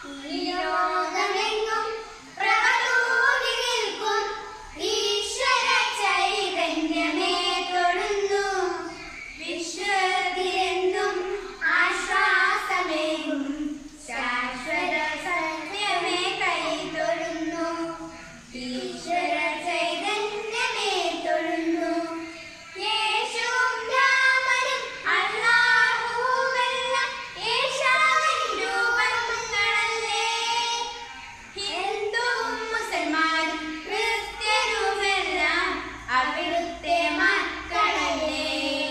ലോകമെങ്ങും പ്രവതൂകി നിൽക്കും ഈശ്വര ചൈതന്യമേ തൊഴുന്നു വിശ്വത്തിലെന്നും ആശ്വാസമേകും ശാശ്വത സത്യമേ കൈ തൊഴുന്നു ഈശ്വര ചൈതന്യമേ തൊഴുന്നു യേശുവും രാമനും അല്ലാഹുവുമെല്ലാം യേശാവിൻ രൂപങ്ങളല്ലേ ഹിന്ദുവും മുസൽമാനും ക്രിസ്ത്യനുമെല്ലാം അവിടുത്തെ മക്കളല്ലേ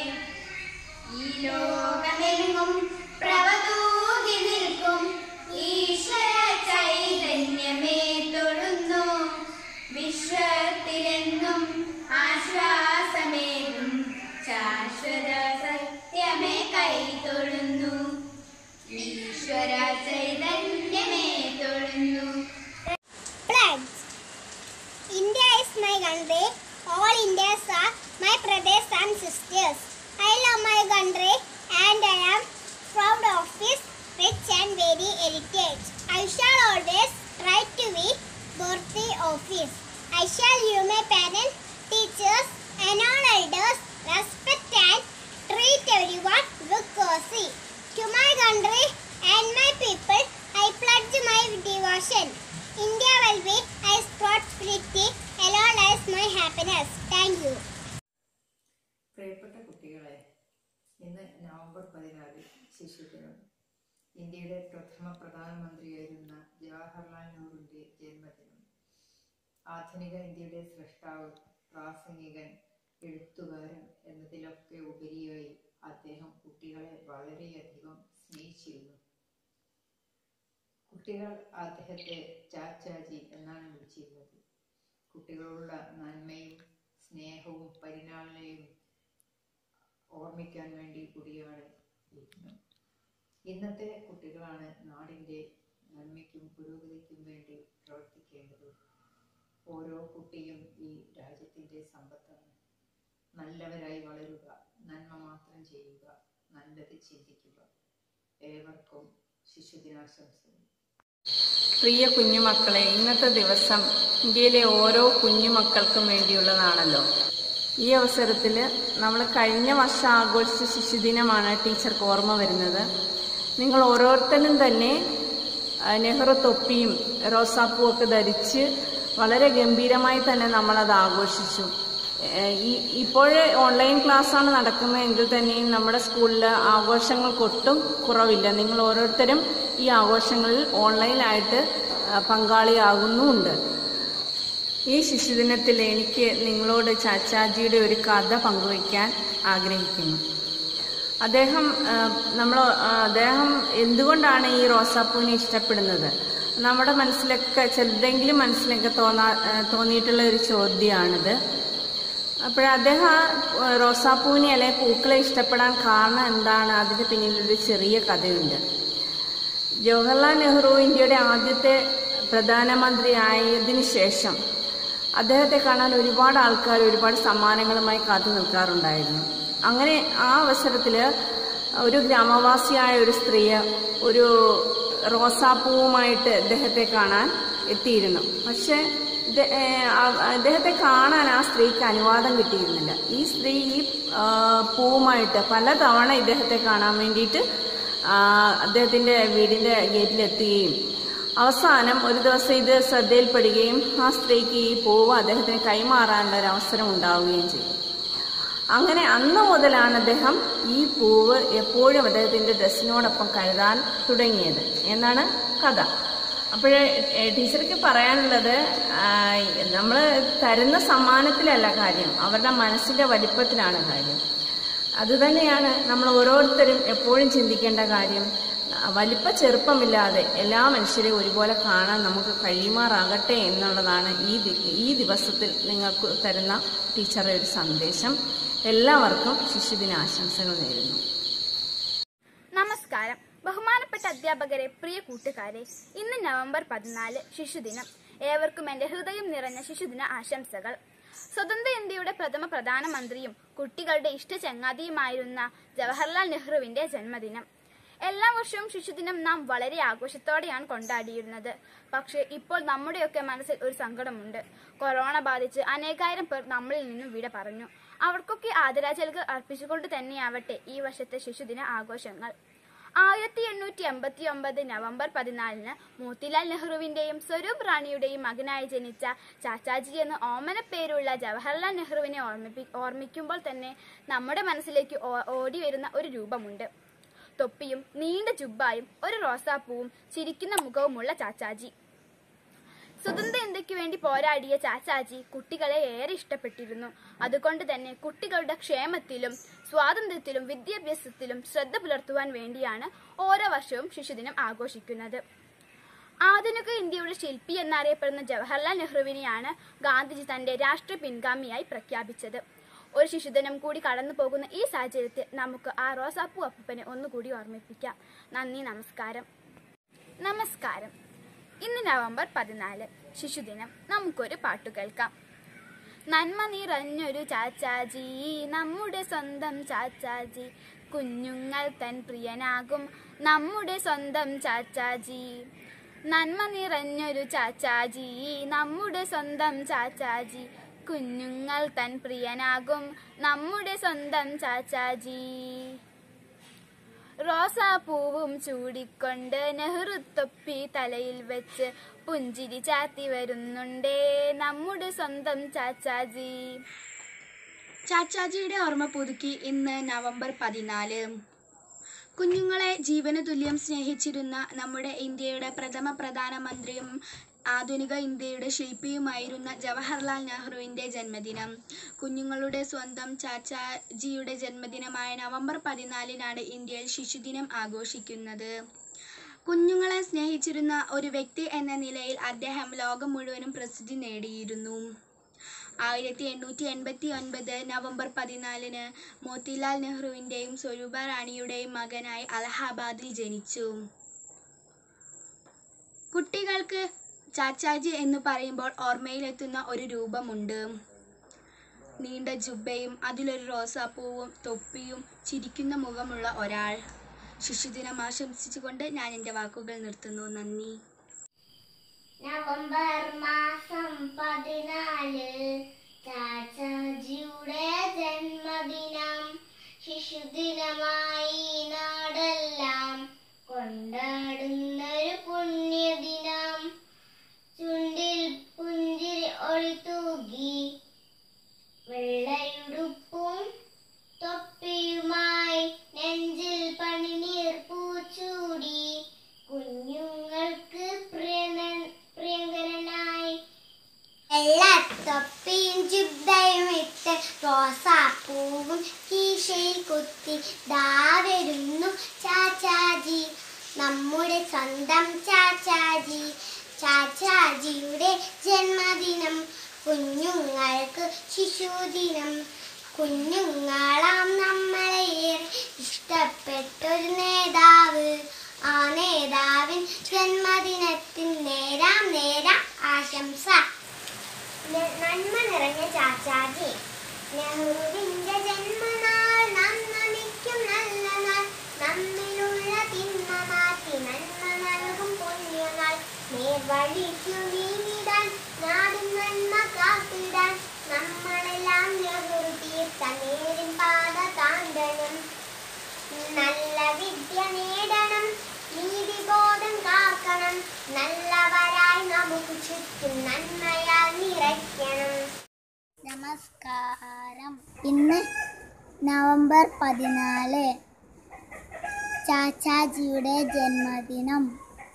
ഈ ലോകമെങ്ങും പ്രവതൂകി നിൽക്കും ഈശ്വര ചൈതന്യമേ തൊഴുന്നു വിശ്വത്തിലെന്നും ആശ്വാസമേകും ശാശ്വത സത്യമേ കൈ തൊഴുന്നു ഈശ്വര ചൈതന്യമേ തൊഴുന്നു Pledge. India is my country. All Indians are my brothers and sisters. I love my country and I am proud of its rich and varied heritage. I shall always try to be worthy of it. I shall give my parents, teachers, and all elders respect and treat everyone with courtesy. To my country and my people, I pledge my devotion. India will be as prosperity alone as my happiness. Thank you. പ്രിയപ്പെട്ട കുട്ടികളെ ഇന്ന് November പതിനാല് ശിശുദിനം ഇന്ത്യയുടെ പ്രഥമ പ്രധാനമന്ത്രിയായിരുന്ന ജവഹർലാൽ നെഹ്റുവിൻ്റെ ജന്മദിനം ആധുനിക ഇന്ത്യയുടെ സൃഷ്ടാവ് പ്രാസംഗികൻ എഴുത്തുകാരൻ എന്നതിലൊക്കെ ഉപരിയായി അദ്ദേഹം കുട്ടികളെ വളരെയധികം സ്നേഹിച്ചിരുന്നു കുട്ടികൾ അദ്ദേഹത്തെ ചാച്ചാജി എന്നാണ് വിളിച്ചിരുന്നത് കുട്ടികളുള്ള നന്മയും സ്നേഹവും പരിലാളനയും ഓർമ്മിക്കാൻ വേണ്ടി കൂടിയാണ് ഇന്ന് ഇന്നത്തെ കുട്ടികളാണ് നാടിൻ്റെ നന്മയ്ക്കും പുരോഗതിക്കും വേണ്ടി പ്രവർത്തിക്കേണ്ടത് ഓരോ കുട്ടിയും ഈ രാജ്യത്തിൻ്റെ സമ്പത്താണ് നല്ലവരായി വളരുക നന്മ മാത്രം ചെയ്യുക നല്ലത് ചിന്തിക്കുക ഏവർക്കും ശിശുദിനാശംസകൾ പ്രിയ കുഞ്ഞുമക്കളെ ഇന്നത്തെ ദിവസം ഇന്ത്യയിലെ ഓരോ കുഞ്ഞുമക്കൾക്കും വേണ്ടിയുള്ളതാണല്ലോ ഈ അവസരത്തിൽ നമ്മൾ കഴിഞ്ഞ വർഷം ആഘോഷിച്ച ശിശുദിനമാണ് ടീച്ചർക്ക് ഓർമ്മ വരുന്നത് നിങ്ങൾ ഓരോരുത്തരും തന്നെ ആ, നെഹ്റു തൊപ്പിയും റോസാപ്പൂ ഒക്കെ ധരിച്ച് വളരെ ഗംഭീരമായി തന്നെ നമ്മളത് ആഘോഷിച്ചു ഏഹ് ഈ ഇപ്പോഴേ ഓൺലൈൻ ക്ലാസ്സാണ് നടക്കുന്നതെങ്കിൽ തന്നെയും നമ്മുടെ സ്കൂളിൽ ആഘോഷങ്ങൾക്കൊട്ടും കുറവില്ല നിങ്ങൾ ഓരോരുത്തരും ഈ ആഘോഷങ്ങളിൽ ഓൺലൈനായിട്ട് ആ, പങ്കാളിയാകുന്നുമുണ്ട് ഈ ശിശുദിനത്തിൽ എനിക്ക് നിങ്ങളോട് ചാച്ചാജിയുടെ ഒരു കഥ പങ്കുവയ്ക്കാൻ ആഗ്രഹിക്കുന്നു അദ്ദേഹം നമ്മൾ അദ്ദേഹം എന്തുകൊണ്ടാണ് ഈ റോസാപ്പൂവിനെ ഇഷ്ടപ്പെടുന്നത് നമ്മുടെ മനസ്സിലൊക്കെ ചിലതെങ്കിലും മനസ്സിലൊക്കെ തോന്നാ ആ, തോന്നിയിട്ടുള്ള ഒരു ചോദ്യമാണിത് അപ്പോൾ അദ്ദേഹം ആ റോസാപ്പൂവിനെ അല്ലെങ്കിൽ പൂക്കളെ ഇഷ്ടപ്പെടാൻ കാരണം എന്താണ് അതിന് പിന്നിലൊരു ചെറിയ കഥയുണ്ട് ജവഹർലാൽ നെഹ്റു ഇന്ത്യയുടെ ആദ്യത്തെ പ്രധാനമന്ത്രി ആയതിനു ശേഷം അദ്ദേഹത്തെ കാണാൻ ഒരുപാട് ആൾക്കാർ ഒരുപാട് സമ്മാനങ്ങളുമായി കാത്തു നിൽക്കാറുണ്ടായിരുന്നു അങ്ങനെ ആ അവസരത്തിൽ ഒരു ഗ്രാമവാസിയായ ഒരു സ്ത്രീ ഒരു റോസാപ്പൂവുമായിട്ട് അദ്ദേഹത്തെ കാണാൻ എത്തിയിരുന്നു പക്ഷേ ഇത്- ഏ, ആ- അദ്ദേഹത്തെ കാണാൻ ആ സ്ത്രീക്ക് അനുവാദം കിട്ടിയിരുന്നില്ല ഈ സ്ത്രീ ഈ ആ, പൂവുമായിട്ട് പലതവണ ഇദ്ദേഹത്തെ കാണാൻ വേണ്ടിയിട്ട് ആ, അദ്ദേഹത്തിന്റെ വീടിന്റെ ഗേറ്റിലെത്തുകയും അവസാനം ഒരു ദിവസം ഇത് ശ്രദ്ധയിൽപ്പെടുകയും ആ സ്ത്രീക്ക് ഈ പൂവ് അദ്ദേഹത്തിന് കൈമാറാനുള്ള ഒരു അവസരം ഉണ്ടാവുകയും ചെയ്തു അങ്ങനെ അന്ന് മുതലാണ് അദ്ദേഹം ഈ പൂവ് എപ്പോഴും അദ്ദേഹത്തിന്റെ ഡ്രസ്സിനോടൊപ്പം കരുതാൻ തുടങ്ങിയത് എന്നാണ് കഥ അപ്പോഴേ ടീച്ചർക്ക് പറയാനുള്ളത് നമ്മൾ തരുന്ന സമ്മാനത്തിലല്ല കാര്യം അവരുടെ മനസ്സിന്റെ വലിപ്പത്തിലാണ് കാര്യം അതുതന്നെയാണ് നമ്മൾ ഓരോരുത്തരും എപ്പോഴും ചിന്തിക്കേണ്ട കാര്യം ആ, വലിപ്പ ചെറുപ്പമില്ലാതെ എല്ലാ മനുഷ്യരെയും ഒരുപോലെ കാണാൻ നമുക്ക് കഴിയുമാറാകട്ടെ എന്നുള്ളതാണ് ഈ ദി- ഈ ദിവസത്തിൽ നിങ്ങൾക്ക് തരുന്ന ടീച്ചറുടെ ഒരു സന്ദേശം എല്ലാവർക്കും ശിശുദിനാശംസകൾ നേരുന്നു നമസ്കാരം ബഹുമാനപ്പെട്ട അധ്യാപകരെ പ്രിയ കൂട്ടുകാരെ ഇന്ന് നവംബർ പതിനാല് ശിശുദിനം ഏവർക്കും എന്റെ ഹൃദയം നിറഞ്ഞ ശിശുദിന ആശംസകൾ സ്വതന്ത്ര ഇന്ത്യയുടെ പ്രഥമ പ്രധാനമന്ത്രിയും കുട്ടികളുടെ ഇഷ്ട ചങ്ങാതിയുമായിരുന്ന ജവഹർലാൽ നെഹ്റുവിന്റെ ജന്മദിനം എല്ലാ വർഷവും ശിശുദിനം നാം വളരെ ആഘോഷത്തോടെയാണ് കൊണ്ടാടിയിരുന്നത് പക്ഷേ ഇപ്പോൾ നമ്മുടെയൊക്കെ മനസ്സിൽ ഒരു സങ്കടമുണ്ട് കൊറോണ ബാധിച്ച് അനേകായിരം പേർ നമ്മളിൽ നിന്നും വിട പറഞ്ഞു അവർക്കൊക്കെ ആദരാഞ്ജലികൾ അർപ്പിച്ചുകൊണ്ട് തന്നെയാവട്ടെ ഈ വർഷത്തെ ശിശുദിന ആഘോഷങ്ങൾ ആയിരത്തി എണ്ണൂറ്റി എൺപത്തി ഒമ്പത് നവംബർ പതിനാലിന് മോത്തിലാൽ നെഹ്റുവിന്റെയും സ്വരൂപ് റാണിയുടെയും മകനായി ജനിച്ച ചാച്ചാജി എന്ന ഓമന പേരുള്ള ജവഹർലാൽ നെഹ്റുവിനെ ഓർമ്മിപ്പി ഓർമ്മിക്കുമ്പോൾ തന്നെ നമ്മുടെ മനസ്സിലേക്ക് ഓ- ഓടി വരുന്ന ഒരു രൂപമുണ്ട് തൊപ്പിയും നീണ്ട ജുബ്ബായും ഒരു റോസാപ്പൂവും ചിരിക്കുന്ന മുഖവുമുള്ള ചാച്ചാജി സ്വതന്ത്ര ഇന്ത്യക്ക് വേണ്ടി പോരാടിയ ചാച്ചാജി കുട്ടികളെ ഏറെ ഇഷ്ടപ്പെട്ടിരുന്നു അതുകൊണ്ട് തന്നെ കുട്ടികളുടെ ക്ഷേമത്തിലും സ്വാതന്ത്ര്യത്തിലും വിദ്യാഭ്യാസത്തിലും ശ്രദ്ധ പുലർത്തുവാൻ വേണ്ടിയാണ് ഓരോ വർഷവും ശിശുദിനം ആഘോഷിക്കുന്നത് ആധുനിക ഇന്ത്യയുടെ ശില്പി എന്നറിയപ്പെടുന്ന ജവഹർലാൽ നെഹ്റുവിനെയാണ് ഗാന്ധിജി തന്റെ രാഷ്ട്രീയ പിൻഗാമിയായി പ്രഖ്യാപിച്ചത് ഒരു ശിശുദിനം കൂടി കടന്നു പോകുന്ന ഈ സാഹചര്യത്തിൽ നമുക്ക് ആ റോസാപ്പൂ അപ്പൂപ്പനെ ഒന്നുകൂടി ഓർമ്മിപ്പിക്കാം നന്ദി നമസ്കാരം നമസ്കാരം ഇന്ന് നവംബർ പതിനാല് ശിശുദിനം നമുക്കൊരു പാട്ടു കേൾക്കാം നന്മ നിറഞ്ഞൊരു ചാച്ചാജി നമ്മുടെ സ്വന്തം ചാച്ചാജി കുഞ്ഞുങ്ങൾ തൻ പ്രിയനാകും നമ്മുടെ സ്വന്തം ചാച്ചാജി നന്മ നിറഞ്ഞൊരു ചാച്ചാജി നമ്മുടെ സ്വന്തം ചാച്ചാജി കുഞ്ഞുങ്ങൾ തൻ പ്രിയനാകും നമ്മുടെ സ്വന്തം ചാച്ചാജി റോസാപ്പൂവും ചൂടിക്കൊണ്ട് നെഹ്റു തൊപ്പി തലയിൽ വെച്ച് പുഞ്ചിരി ചാത്തി വരുന്നുണ്ടേ നമ്മുടെ സ്വന്തം ചാച്ചാജി ചാച്ചാജിയുടെ ഓർമ്മ പുതുക്കി ഇന്ന് നവംബർ പതിനാല് കുഞ്ഞുങ്ങളെ ജീവന തുല്യം സ്നേഹിച്ചിരുന്ന നമ്മുടെ ഇന്ത്യയുടെ പ്രഥമ പ്രധാനമന്ത്രിയും ആധുനിക ഇന്ത്യയുടെ ശില്പിയുമായിരുന്ന ജവഹർലാൽ നെഹ്റുവിൻ്റെ ജന്മദിനം കുഞ്ഞുങ്ങളുടെ സ്വന്തം ചാച്ചാജിയുടെ ജന്മദിനമായ നവംബർ പതിനാലിനാണ് ഇന്ത്യയിൽ ശിശുദിനം ആഘോഷിക്കുന്നത് കുഞ്ഞുങ്ങളെ സ്നേഹിച്ചിരുന്ന ഒരു വ്യക്തി എന്ന നിലയിൽ അദ്ദേഹം ലോകം മുഴുവനും പ്രസിദ്ധി നേടിയിരുന്നു ആയിരത്തി എണ്ണൂറ്റി എൺപത്തി ഒൻപത് നവംബർ പതിനാലിന് മോത്തിലാൽ നെഹ്റുവിൻ്റെയും സ്വരൂപ റാണിയുടെയും മകനായി അലഹാബാദിൽ ജനിച്ചു കുട്ടികൾക്ക് ചാച്ചാജി എന്ന് പറയുമ്പോൾ ഓർമ്മയിലെത്തുന്ന ഒരു രൂപമുണ്ട് നീണ്ട ജുബയും അതിലൊരു റോസാപ്പൂവും തൊപ്പിയും ചിരിക്കുന്ന മുഖമുള്ള ഒരാൾ ശിശുദിനം ആശംസിച്ചുകൊണ്ട് ഞാൻ എൻ്റെ വാക്കുകൾ നിർത്തുന്നു നന്ദി നവംബർ മാസം പതിനാല് ചാച്ചാജിയുടെ ജന്മദിനം ശിശുദിനമായി നാടെല്ലാം കൊണ്ടാടുന്നൊരു പുണ്യദിനം ചുണ്ടിൽ പുഞ്ചിരി ഒളിത്തൂകി വെള്ളയുടുപ്പും തൊപ്പിയുമായി നെഞ്ചിൽ പണിനീർ പൂച്ചൂടി കുഞ്ഞുങ്ങൾക്ക് പ്രിയന- പ്രിയങ്കരനായി വെള്ളത്തൊപ്പിയും ജുബയും ഇട്ട് റോസാപ്പൂവും കീശയിൽ കുത്തി ദാ വരുന്നു ചാച്ചാജി നമ്മുടെ സ്വന്തം ചാച്ചാജി ചാച്ചാജിയുടെ ജന്മദിനം കുഞ്ഞുങ്ങൾക്ക് ശിശുദിനം കുഞ്ഞുങ്ങളാം നമ്മളെ ഏറെ ഇഷ്ടപ്പെട്ടൊരു നേതാവ് ആ നേതാവിൻ ജന്മദിനത്തിൽ നേരാം നേരാം ആശംസ ന- നന്മ നിറഞ്ഞ ചാച്ചാജി നെഹ്റുവിന്റെ ജന്മനാൾ നന്മനിക്കും നല്ല നാൾ നമ്മിലുള്ള തിന്മ മാറ്റി നന്മ നൽകും പുണ്യനാൾ നേർവഴിക്കു നീങ്ങിടാൻ നാടും നന്മ കാത്തിടാൻ നമ്മളെല്ലാം നെഹ്റു തീർത്ത നേരിൻ പാത താണ്ടണം നല്ല വിദ്യ നേടണം നീതിബോധം കാക്കണം നല്ലവരായി നമുക്ക് ചുറ്റും നന്മയാൽ നിറയ്ക്കണം നമസ്കാരം ഇന്ന് നവംബർ പതിനാല് ചാച്ചാജിയുടെ ജന്മദിനം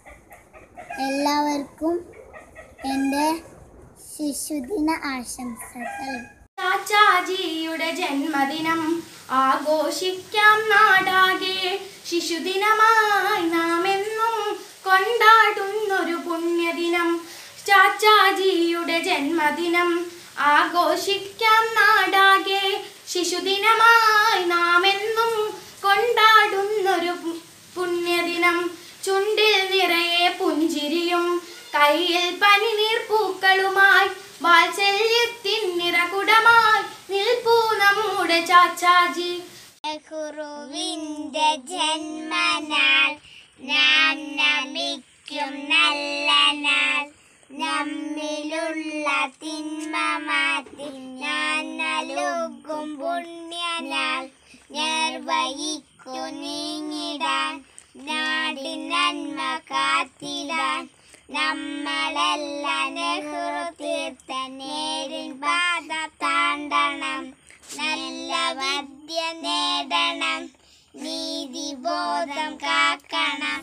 എല്ലാവർക്കും എൻ്റെ ശിശുദിന ആശംസകൾ ചാച്ചാജിയുടെ ജന്മദിനം ആഘോഷിക്കാം നാടാകെ ശിശുദിനമായി നാം എന്നും കൊണ്ടാടുന്നൊരു പുണ്യദിനം ചാച്ചാജിയുടെ ജന്മദിനം ആഘോഷിക്കാം നാടാകെ ശിശുദിനമായി നാം എന്നും കൊണ്ടാടുന്നൊരു പു- പുണ്യദിനം ചുണ്ടിൽ നിറയെ പുഞ്ചിരിയും കയ്യിൽ പനിനീർ പൂക്കളുമായി വാത്സല്യത്തിൻ നിറകുടമായി നിൽപ്പൂ നമ്മുടെ ചാച്ചാജി നെഹ്റുവിന്റെ ജന്മനാൾ നാം നമിക്കും നല്ല നാൾ നമ്മിലുള്ള തിന്മ മാറ്റി ഞാൻ നൽകും പുണ്യനാൾ നിർവഹിക്കു നീങ്ങിടാൻ നാടിൻ നന്മ കാത്തിടാൻ നമ്മളെല്ലാം നെഹ്റു തീർത്ത നേരിൻ പാത താണ്ടണം നല്ല മദ്യ നേടണം നീതിബോധം കാക്കണം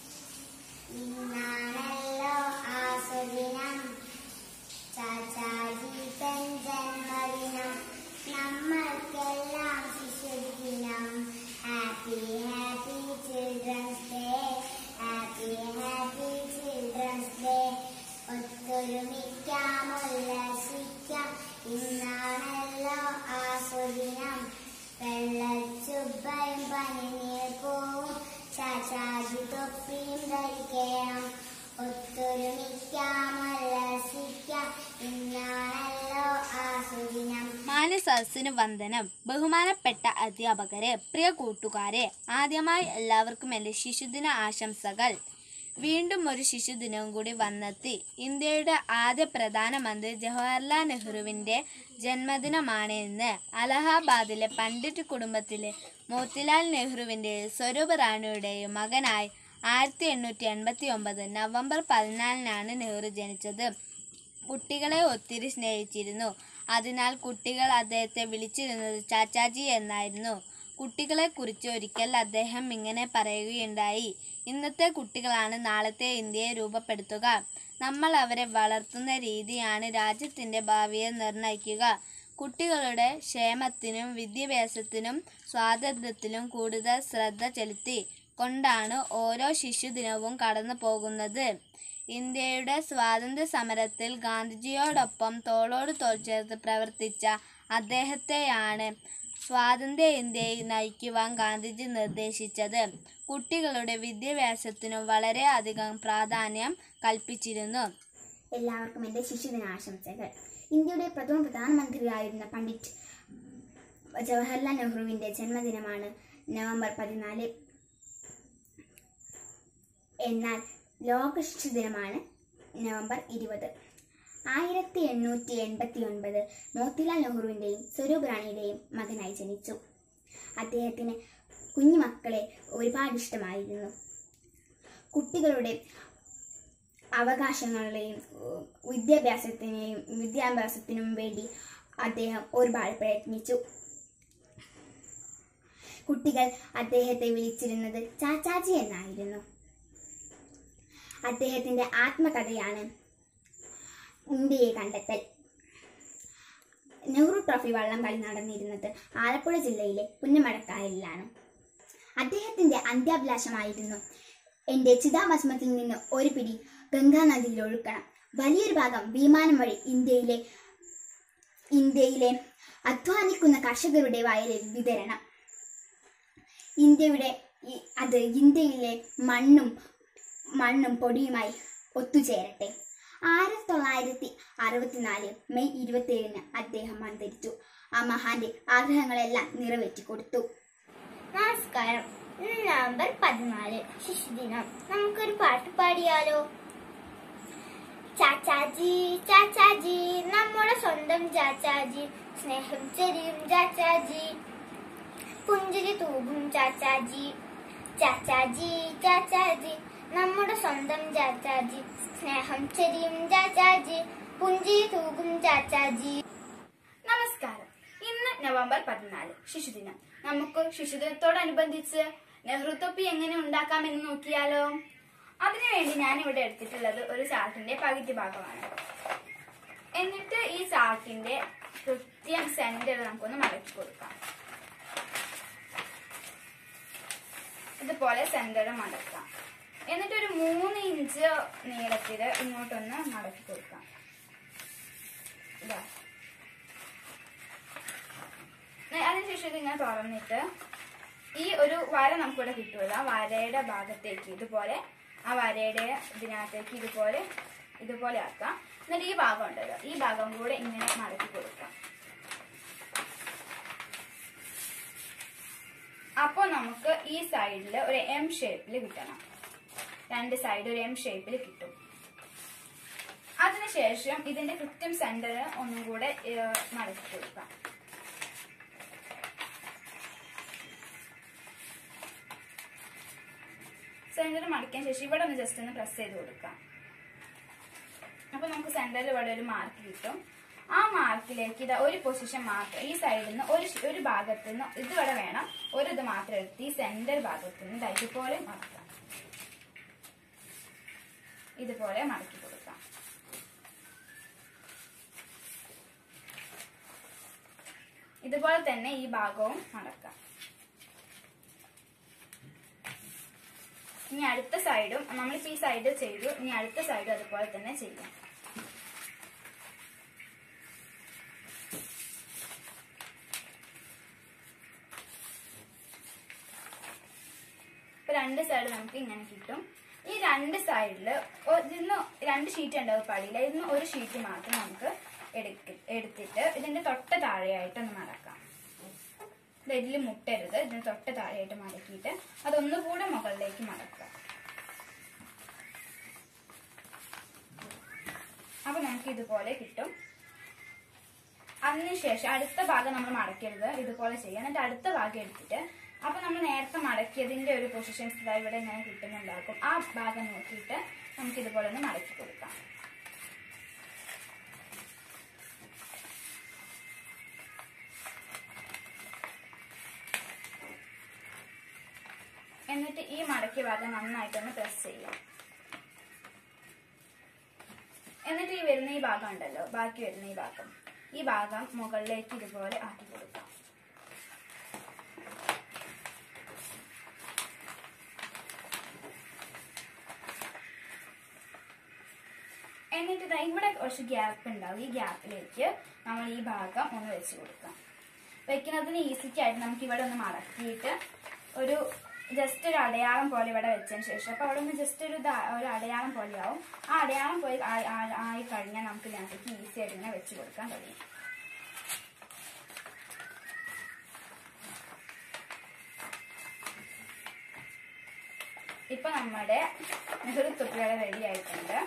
ഇന്നാണല്ലോ ആസ്വദിനം ചാച്ചാജി തൻ ജന്മദിനം നമ്മൾക്കെല്ലാം ശിശുദിനം happy happy children's day happy happy children's day ഒത്തൊരുമിക്കാം ഉല്ലസിക്കാം ഇന്നാണല്ലോ ആസ്വദിനം വെള്ളച്ചുബയും പനിനീർ പോവും ചാച്ചാജി തൊപ്പിയും ധരിക്കണം ഒത്തൊരുമിക്കാം ഉല്ലസിക്കാം ഇന്നാണല്ലോ ആസ്വദിനം മാന്യസദസ്സിന് വന്ദനം ബഹുമാനപ്പെട്ട അധ്യാപകരെ പ്രിയ കൂട്ടുകാരെ ആദ്യമായി എല്ലാവർക്കും എൻ്റെ ശിശുദിന ആശംസകൾ വീണ്ടും ഒരു ശിശുദിനവും കൂടി വന്നെത്തി ഇന്ത്യയുടെ ആദ്യ പ്രധാനമന്ത്രി ജവഹർലാൽ നെഹ്റുവിൻ്റെ ജന്മദിനമാണ് ഇന്ന് അലഹാബാദിലെ പണ്ഡിറ്റ് കുടുംബത്തിലെ മോത്തിലാൽ നെഹ്റുവിൻ്റെയും സ്വരൂപ് റാണിയുടെയും മകനായി ആയിരത്തി എണ്ണൂറ്റി എൺപത്തി ഒമ്പത് നവംബർ പതിനാലിനാണ് നെഹ്റു ജനിച്ചത് കുട്ടികളെ ഒത്തിരി സ്നേഹിച്ചിരുന്നു അതിനാൽ കുട്ടികൾ അദ്ദേഹത്തെ വിളിച്ചിരുന്നത് ചാച്ചാജി എന്നായിരുന്നു കുട്ടികളെക്കുറിച്ച് ഒരിക്കൽ അദ്ദേഹം ഇങ്ങനെ പറയുകയുണ്ടായി ഇന്നത്തെ കുട്ടികളാണ് നാളത്തെ ഇന്ത്യയെ രൂപപ്പെടുത്തുക നമ്മൾ അവരെ വളർത്തുന്ന രീതിയാണ് രാജ്യത്തിൻ്റെ ഭാവിയെ നിർണ്ണയിക്കുക കുട്ടികളുടെ ക്ഷേമത്തിനും വിദ്യാഭ്യാസത്തിനും സ്വാതന്ത്ര്യത്തിലും കൂടുതൽ ശ്രദ്ധ ചെലുത്തി കൊണ്ടാണ് ഓരോ ശിശുദിനവും കടന്നു പോകുന്നത് ഇന്ത്യയുടെ സ്വാതന്ത്ര്യ സമരത്തിൽ ഗാന്ധിജിയോടൊപ്പം തോളോട് തോൾ ചേർത്ത് പ്രവർത്തിച്ച അദ്ദേഹത്തെയാണ് സ്വാതന്ത്ര്യ ഇന്ത്യയെ നയിക്കുവാൻ ഗാന്ധിജി നിർദ്ദേശിച്ചത് കുട്ടികളുടെ വിദ്യാഭ്യാസത്തിനും വളരെയധികം പ്രാധാന്യം കൽപ്പിച്ചിരുന്നു എല്ലാവർക്കും എൻ്റെ ശിശുദിനാശംസകൾ ഇന്ത്യയുടെ പ്രഥമ പ്രധാനമന്ത്രിയായിരുന്ന പണ്ഡിറ്റ് ജവഹർലാൽ നെഹ്റുവിൻ്റെ ജന്മദിനമാണ് നവംബർ പതിനാല് എന്നാൽ ലോക ശിശുദിനമാണ് നവംബർ ഇരുപത് ആയിരത്തി എണ്ണൂറ്റി എൺപത്തി ഒൻപത് മോത്തിലാൽ നെഹ്റുവിൻ്റെയും സ്വരൂപ് റാണിയുടെയും മകനായി ജനിച്ചു അദ്ദേഹത്തിന് കുഞ്ഞുമക്കളെ ഒരുപാട് ഇഷ്ടമായിരുന്നു കുട്ടികളുടെ അവകാശങ്ങളുടെയും ഉം, വിദ്യാഭ്യാസത്തിനെയും വിദ്യാഭ്യാസത്തിനും വേണ്ടി അദ്ദേഹം ഒരുപാട് പ്രയത്നിച്ചു കുട്ടികൾ അദ്ദേഹത്തെ വിളിച്ചിരുന്നത് ചാച്ചാജി എന്നായിരുന്നു അദ്ദേഹത്തിന്റെ ആത്മകഥയാണ് ഇന്ത്യയെ കണ്ടെത്തൽ നെഹ്റു ട്രോഫി വള്ളംകളി നടന്നിരുന്നത് ആലപ്പുഴ ജില്ലയിലെ പുന്നമടക്കായലിലാണ് അദ്ദേഹത്തിന്റെ അന്ത്യാഭിലാഷമായിരുന്നു എന്റെ ചിതാഭസ്മത്തിൽ നിന്ന് ഒരു പിടി ഗംഗാ നദിയിൽ ഒഴുക്കണം വലിയൊരു ഭാഗം വിമാനം വഴി ഇന്ത്യയിലെ ഇന്ത്യയിലെ അധ്വാനിക്കുന്ന കർഷകരുടെ വയലിൽ വിതരണം ഇന്ത്യയുടെ ഈ- അത് ഇന്ത്യയിലെ മണ്ണും മണ്ണും പൊടിയുമായി ഒത്തുചേരട്ടെ ആയിരത്തി തൊള്ളായിരത്തി അറുപത്തിനാല് മെയ് ഇരുപത്തിയേഴിന് അദ്ദേഹം അന്തരിച്ചു ആ മഹാന്റെ ആഗ്രഹങ്ങളെല്ലാം നിറവേറ്റി കൊടുത്തു നമസ്കാരം ഇന്ന് നവംബർ പതിനാല് ശിശുദിനം നമുക്കൊരു പാട്ട് പാടിയാലോ ചാച്ചാജി ചാച്ചാജി നമ്മുടെ സ്വന്തം ചാച്ചാജി സ്നേഹം ചെരിയും ചാച്ചാജി പുഞ്ചിരി തൂകും ചാച്ചാജി ചാച്ചാജി ചാച്ചാജി നമ്മുടെ സ്വന്തം ചാച്ചാജി സ്നേഹം ചെരിയും ചാച്ചാജി പുഞ്ചിരി തൂകും ചാച്ചാജി നമസ്കാരം ഇന്ന് നവംബർ പതിനാല് ശിശുദിനം നമുക്ക് ശിശുദിനത്തോടനുബന്ധിച്ച് നെഹ്റു തൊപ്പി എങ്ങനെ ഉണ്ടാക്കാമെന്ന് നോക്കിയാലോ അതിനുവേണ്ടി ഞാൻ ഇവിടെ എടുത്തിട്ടുള്ളത് ഒരു ചാർട്ടിന്റെ പകുതി ഭാഗമാണ് എന്നിട്ട് ഈ ചാർട്ടിന്റെ കൃത്യം സെന്റർ നമുക്കൊന്ന് മടക്കി കൊടുക്കാം ഇതുപോലെ സെന്റർ മടക്കാം എന്നിട്ട് ഒരു മൂന്ന് ഇഞ്ച് നീളത്തില് ഇങ്ങോട്ടൊന്ന് മടക്കി കൊടുക്കാം ഇതാ നെ- അതിനുശേഷം ഇത് ഇങ്ങനെ തുറന്നിട്ട് ഈ ഒരു വര നമുക്കിവിടെ കിട്ടുമല്ലോ ആ വരയുടെ ഭാഗത്തേക്ക് ഇതുപോലെ ആ വരയുടെ ഇതിനകത്തേക്ക് ഇതുപോലെ ഇതുപോലെ ആക്കാം എന്നിട്ട് ഈ ഭാഗം ഉണ്ടല്ലോ ഈ ഭാഗം കൂടെ ഇങ്ങനെ മടക്കി കൊടുക്കാം അപ്പോൾ നമുക്ക് ഈ സൈഡിൽ ഒരു എം ഷേപ്പിൽ കിട്ടണം രണ്ട് സൈഡ് ഒരു എം ഷേപ്പിൽ കിട്ടും അതിനുശേഷം ഇതിന്റെ കൃത്യം സെന്റർ ഒന്നും കൂടെ ഏഹ്, മടക്കി കൊടുക്കാം സെന്റർ മടക്കിയ ശേഷം ഇവിടെ ഒന്ന് ജസ്റ്റ് ഒന്ന് പ്രസ് ചെയ്ത് കൊടുക്കാം അപ്പൊ നമുക്ക് സെന്ററിൽ ഇവിടെ ഒരു മാർക്ക് കിട്ടും ആ മാർക്കിലേക്ക് ഇത് ഒരു പൊസിഷൻ മാത്രം ഈ സൈഡിൽ നിന്ന് ഒരു ശ- ഒരു ഭാഗത്ത് നിന്ന് ഇതുവരെ വേണം ഒരു ഇത് മാത്രം എടുത്ത് ഈ സെന്റർ ഭാഗത്ത് നിന്ന് ദാ ഇതുപോലെ മടക്കാം ഇതുപോലെ മടക്കി കൊടുക്കാം ഇതുപോലെ തന്നെ ഈ ഭാഗവും മടക്കാം ഇനി അടുത്ത സൈഡും നമ്മളിപ്പോ ഈ സൈഡ് ചെയ്തു ഇനി അടുത്ത സൈഡും അതുപോലെ തന്നെ ചെയ്യാം ഇപ്പൊ രണ്ട് സൈഡ് നമുക്ക് ഇങ്ങനെ കിട്ടും ഈ രണ്ട് സൈഡിൽ ഇതിന്ന് രണ്ട് ഷീറ്റ് ഉണ്ടാവും പടിയിൽ ഇതിന്ന് ഒരു ഷീറ്റ് മാത്രം നമുക്ക് എടുക്ക എടുത്തിട്ട് ഇതിന്റെ തൊട്ട താഴെയായിട്ട് ഒന്ന് മടക്കാം ഇത് ഇതിൽ മുട്ടരുത് ഇതിന് തൊട്ട് താഴെയായിട്ട് മടക്കിയിട്ട് അതൊന്നുകൂടെ മുകളിലേക്ക് മടക്കാം അപ്പൊ നമുക്ക് ഇതുപോലെ കിട്ടും അതിനുശേഷം അടുത്ത ഭാഗം നമ്മൾ മടക്കരുത് ഇതുപോലെ ചെയ്യാം എന്നിട്ട് അടുത്ത ഭാഗം എടുത്തിട്ട് അപ്പൊ നമ്മൾ നേരത്തെ മടക്കിയതിന്റെ ഒരു പൊസിഷൻസ് ഇവിടെ ഇങ്ങനെ കിട്ടുന്നുണ്ടാക്കും ആ ഭാഗം നോക്കിയിട്ട് നമുക്ക് ഇതുപോലെ ഒന്ന് മടക്കി കൊടുക്കാം എന്നിട്ട് ഈ മടക്കിയ ഭാഗം നന്നായിട്ടൊന്ന് പ്രസ് ചെയ്യാം എന്നിട്ട് ഈ വരുന്ന ഈ ഭാഗം ഉണ്ടല്ലോ ബാക്കി വരുന്ന ഈ ഭാഗം ഈ ഭാഗം മുകളിലേക്ക് ഇതുപോലെ ആക്കി കൊടുക്കാം എന്നിട്ട് ദാ ഇവിടെ കുറച്ച് ഗ്യാപ്പ് ഉണ്ടാവും ഈ ഗ്യാപ്പിലേക്ക് നമ്മൾ ഈ ഭാഗം ഒന്ന് വെച്ച് കൊടുക്കാം വെക്കുന്നതിന് ഈസിക്കായിട്ട് നമുക്ക് ഇവിടെ ഒന്ന് മടക്കിയിട്ട് ഒരു ജസ്റ്റ് ഒരു അടയാളം പോലെ ഇവിടെ വെച്ചതിന് ശേഷം അപ്പൊ അവിടെ ഒന്ന് ജസ്റ്റ് ഒരു ദാ- ഒരു അടയാളം പോലെ ആവും ആ അടയാളം പോയി ആയി- ആയി- ആയി കഴിഞ്ഞാൽ നമുക്ക് ഇതിനകത്തേക്ക് ഈസി ആയിട്ട് ഇങ്ങനെ വെച്ച് കൊടുക്കാൻ കഴിയും ഇപ്പൊ നമ്മുടെ നെഹ്റു തൊപ്പികൾ റെഡി ആയിട്ടുണ്ട്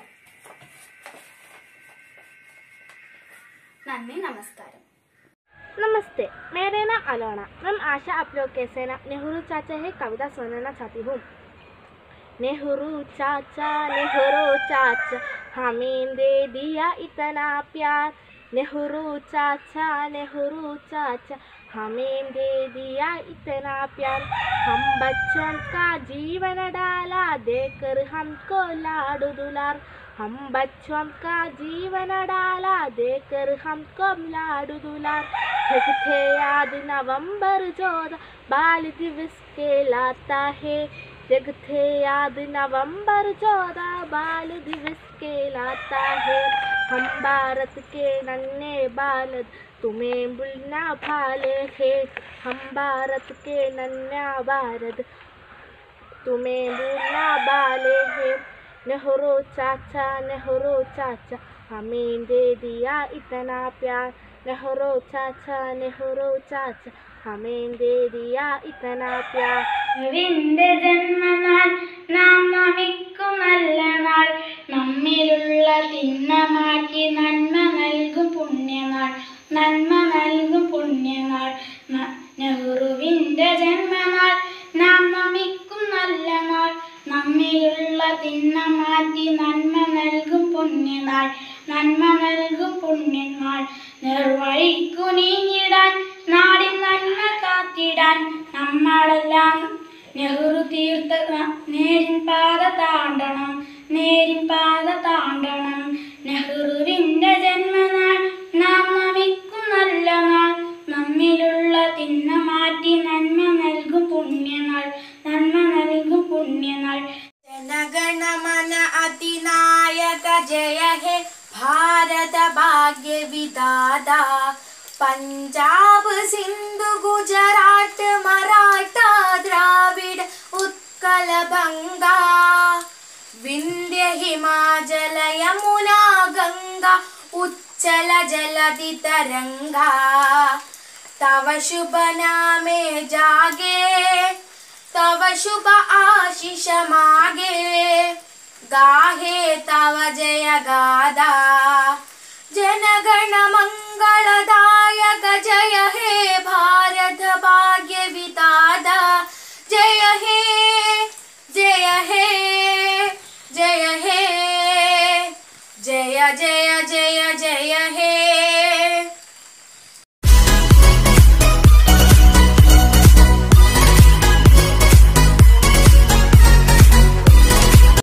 നന്ദി നമസ്കാരം नमस्ते मेरा नाम अलोना मैं आशा आप लोग कैसे ना नेहरू चाचा है कविता सुनाना चाहती हूँ नेहरू चाचा नेहरू चाचा हमें दे दिया इतना प्यार नेहरू चाचा नेहरू चाचा हमें दे दिया इतना प्यार हम बच्चों का जीवन डाला देकर हमको लाडू दुलार हम बच्चों का जीवन डाला देकर हमको लाडू दुलार जग थे याद नवंबर चौदह बाल दिवस के लाता है जग थे याद नवंबर चौदह बाल दिवस के लाता है हम भारत के नन्हे बालद तुम्हें बुलना भाले है हम भारत के नन्हा भारत तुम्हें बुलना बाले है नेहरू चाचा नेहरू चाचा हमें दे दिया इतना प्यार नेहरू चाचा नेहरू चाचा हमें दे दिया इतना प्यार വിന്റെ ജന്മനാൾ നാം നമിക്കും നല്ല നാൾ നമ്മിലുള്ള തിന്മ മാറ്റി നന്മ നൽകും പുണ്യനാൾ നന്മ നൽകും പുണ്യനാൾ ന- നെഹ്റുവിന്റെ ജന്മനാൾ നാം നമിക്കും നല്ല നാൾ നമ്മിലുള്ള തിന്മ മാറ്റി നന്മ നൽകും പുണ്യനാൾ നന്മ നൽകും പുണ്യനാൾ നിർവഴിക്കു നീങ്ങിടാൻ നാടിൻ നന്മ കാത്തിടാൻ നമ്മളെല്ലാം നെഹ്റു തീർത്ത നേരിൻ പാത താണ്ടണം നേരിൻ പാത താണ്ടണം നെഹ്റുവിന്റെ ജന്മനാൾ നാം നമിക്കും നല്ല നാൾ നമ്മിലുള്ള തിന്മ മാറ്റി നന്മ നൽകും പുണ്യനാൾ നന്മ നൽകും പുണ്യനാൾ जनगणमन अतिनायक जय हे भारत भाग्य विदाता पंजाब सिंधु गुजरात मराठा द्राविड उत्कल बंगा विंध्य हिमाचल यमुना गंगा उच्चल जलधि तरंगा तव शुभ नामे जागे तव शुभ आशीष मागे गाहे तव जय गादा जनगण मङ्गलदायक जय हे भारत भाग्य विदादा जय हे जय हे जय हे जय जय जय जय हे